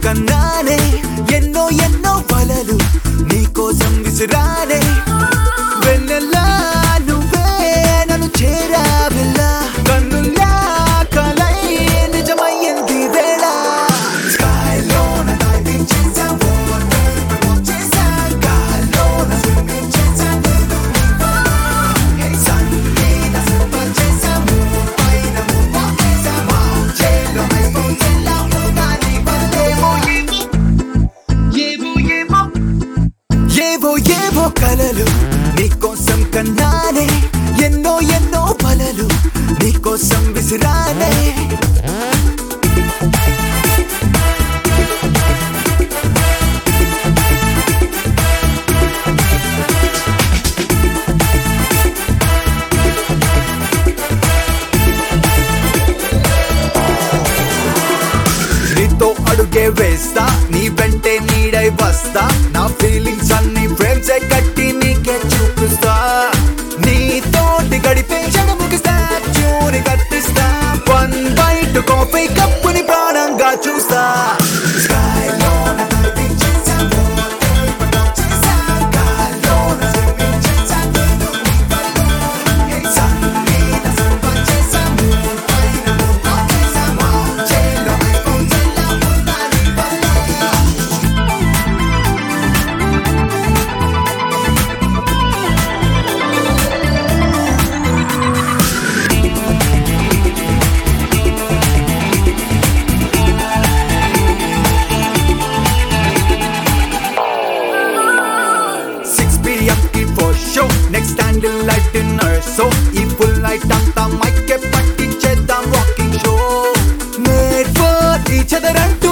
కన్నానే ఎన్నో ఎన్నో వలలు నీకోసం విసిరానే వెన్నెలా నువ్వే నన్ను చేరావిల్లా కన్నుల్లా కలై నిజమయ్యింది వేళ స్కైలోన డైవింగ్ చేసా వాటర్ వాక్ చేసా గాల్లోన స్విమ్మింగ్ చేసా నేను నీవా హే సన్నీ నా సూపర్ చేసా మూవ్ పైన మూవ్ వాక్ చేసా వావ్ చేలో ఐఫోన్ చెల్లా ఉన్నా నీ వల్లేమో ఏమో ఏమో ఏవో ఏవో కలలు నీకోసం కన్నానే ఎన్నో ఎన్నో పలలు నీకోసం విసిరానే నీతో అడుగే వేస్తా నీ వెంటే నీడై వస్తా నా ఫీలింగ్స్ అన్ని ఫ్రేమ్స్ కట్టి నీకే చూపిస్తా నీతోటి గడిపే క్షణముకి స్టాచ్యూని కట్టిస్తా వన్ బైట్ కాఫీ కప్పుని ప్రాణంగా చూస్తా స్కైలోన diving చేసా, water పటం చేసా, గాల్లోన swimming చేసా, నేను నీ వల్ల. Hey, sunny నా super చేసా, moon పైన moon walk చేసా, wow, చేలో iPhone చెల్లా ఉన్నా నీ వల్ల. సిక్స్ పిఎం కి four show next handle light dinner so ఈ ఫుల్ నైట్ అంతా మైక్ పట్టించేద్దాం walking show made for each other అంటూ